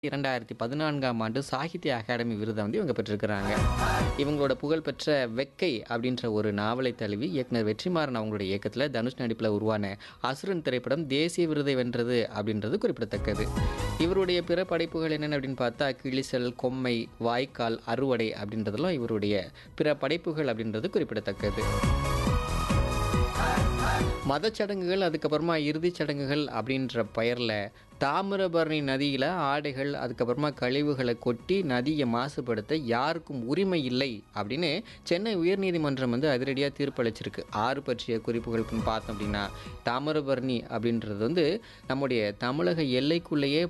இரண்டாயிரத்தி பதினான்காம் ஆண்டு சாகித்ய அகாடமி விருதை வந்து இவங்க பெற்றிருக்கிறாங்க இவங்களோட புகழ்பெற்ற வெக்கை அப்படின்ற ஒரு நாவலை தழுவி இயக்குனர் வெற்றிமாறன் அவங்களுடைய இயக்கத்தில் தனுஷ் நடிப்பில் உருவான அசுரன் திரைப்படம் தேசிய விருதை வென்றது அப்படின்றது குறிப்பிடத்தக்கது இவருடைய பிற படைப்புகள் என்னென்ன அப்படின்னு பார்த்தா கிளிசல் கொம்மை வாய்க்கால் அறுவடை அப்படின்றதெல்லாம் இவருடைய பிற படைப்புகள் அப்படின்றது குறிப்பிடத்தக்கது மதச்சடங்குகள் அதுக்கப்புறமா இறுதிச் சடங்குகள் அப்படின்ற பெயரில் தாமிரபரணி நதியில் ஆடைகள் அதுக்கப்புறமா கழிவுகளை கொட்டி நதியை மாசுபடுத்த யாருக்கும் உரிமை இல்லை அப்படின்னு சென்னை உயர்நீதிமன்றம் வந்து அதிரடியாக தீர்ப்பளிச்சிருக்கு ஆறு பற்றிய குறிப்புகள் பார்த்தோம் அப்படின்னா தாமிரபரணி அப்படின்றது வந்து நம்முடைய தமிழக எல்லைக்குள்ளேயே